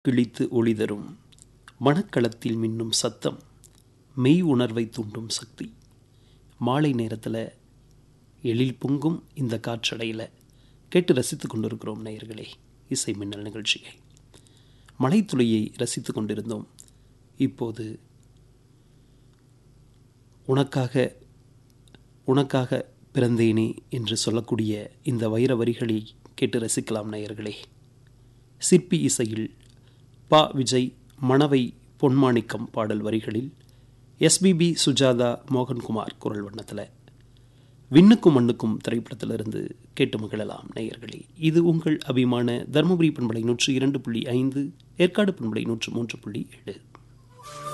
கிழித்து ஒளி தரும் மனக்களத்தில் மின்னும் சத்தம் மெய் உணர்வை தூண்டும் சக்தி மாலை நேரத்தில் எழில் பொங்கும் இந்த காற்றடையில் கேட்டு ரசித்து கொண்டிருக்கிறோம் நேயர்களே இசை மின்னல் நிகழ்ச்சியை மலைத்துளியை ரசித்து கொண்டிருந்தோம் இப்போது உனக்காக உனக்காக பிறந்தேனே என்று சொல்லக்கூடிய இந்த வைர வரிகளை கேட்டு ரசிக்கலாம் நேயர்களே சிற்பி இசையில் பா விஜய் மணவை பொன்மாணிக்கம் பாடல் வரிகளில் எஸ்பிபி சுஜாதா மோகன்குமார் குரல் வண்ணத்தில் விண்ணுக்கும் மண்ணுக்கும் திரைப்படத்திலிருந்து கேட்டு மகிழலாம் நேயர்களே இது உங்கள் அபிமான தருமபுரி பண்பலை நூற்று இரண்டு புள்ளி ஐந்து ஏற்காடு பண்பலை நூற்று மூன்று புள்ளி ஏழு